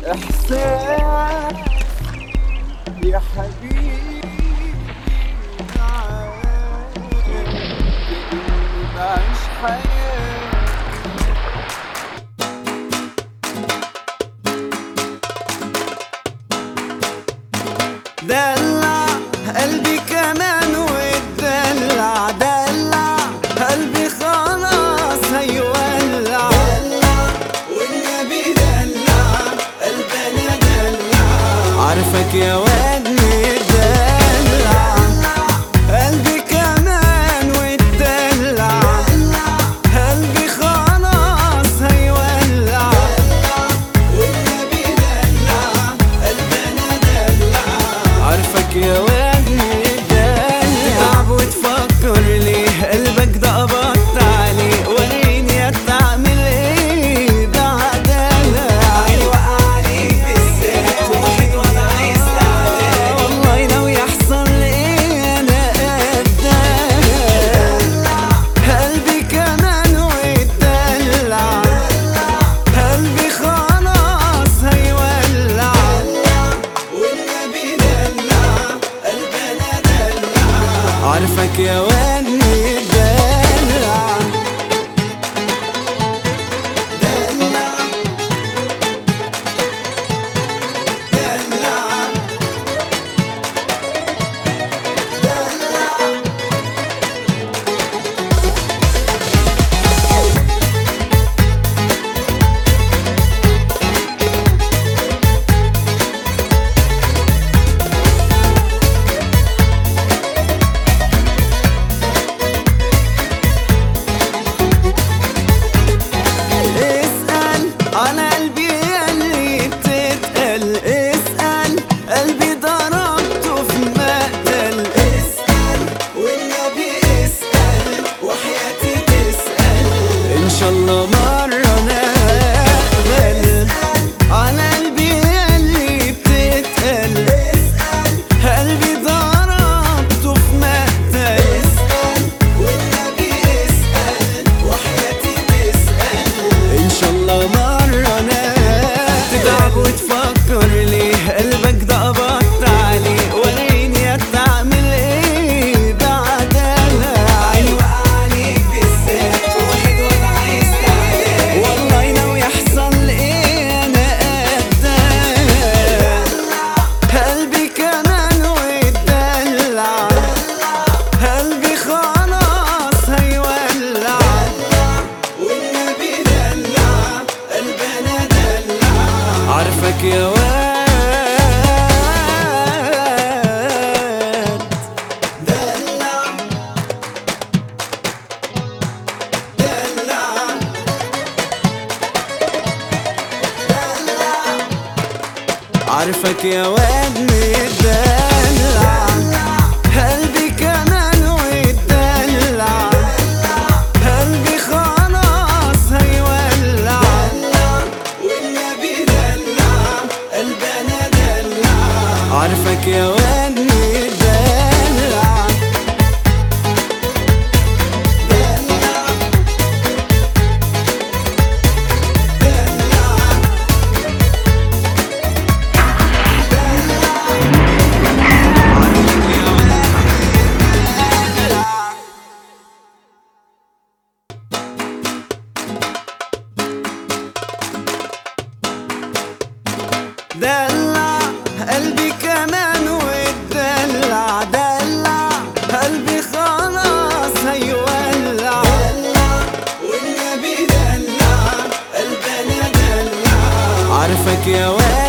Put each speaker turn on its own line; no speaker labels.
إحساس يا حبيبي معاك كأني بعيش حياتي دلع قلبي كمان واتدلع دلع قلبي خلاص هيولع دلع والنبي دلع قلبنا دلع عارفك يا واد مدلع قلبي كمان واتدلع قلبي خلاص هيولع والنبي دلع قلبنا دلع عارفك يا وجهي تتعب وتفكر ليه قلبك ده قبضت عليه وريني يا تعمل ايه بعدها عيني وقع عليك بالذات واحد وانا عايز تعمل والله لو يحصل ايه انا قدها قلبي كمان ويتدلع قلبي خلاص هيولع والنبي دلع قلبنا دلع عارفك يا واد مدلع دلع دلع دلع اسأل على قلبي اللي بتتقل اسأل قلبي ضربته في مقتل اسأل والنبي اسأل وحياتي تسأل ان شاء الله مرة نقبل على قلبي اللي بتتقل اسأل قلبي ضربته في مقتل اسأل والنبي اسأل وحياتي تسأل ان شاء الله مرة ناس تتعب وتفكر ليه قلبك ده قبضت عليه وريني يا تعمل ايه بعدها عيني وقع عليك بالذات واحد وانا عايز تعمل والله لو يحصل ايه انا قدها قلبي كمان ويتدلع قلبي خلاص هيولع والنبي دلع قلبنا دلع عارفك يا واد دلع دلع عارفك يا واد مدلع قلبي كمان ويتدلع قلبي خلاص هيولع والنبي دلع قلبنا دلع عارفك يا واد مدلع دلع دلع دلع قلبي كمان واتدلع دلع قلبي خلاص هيولع دلع والنبي دلع قلبنا دلع عارفك يا واد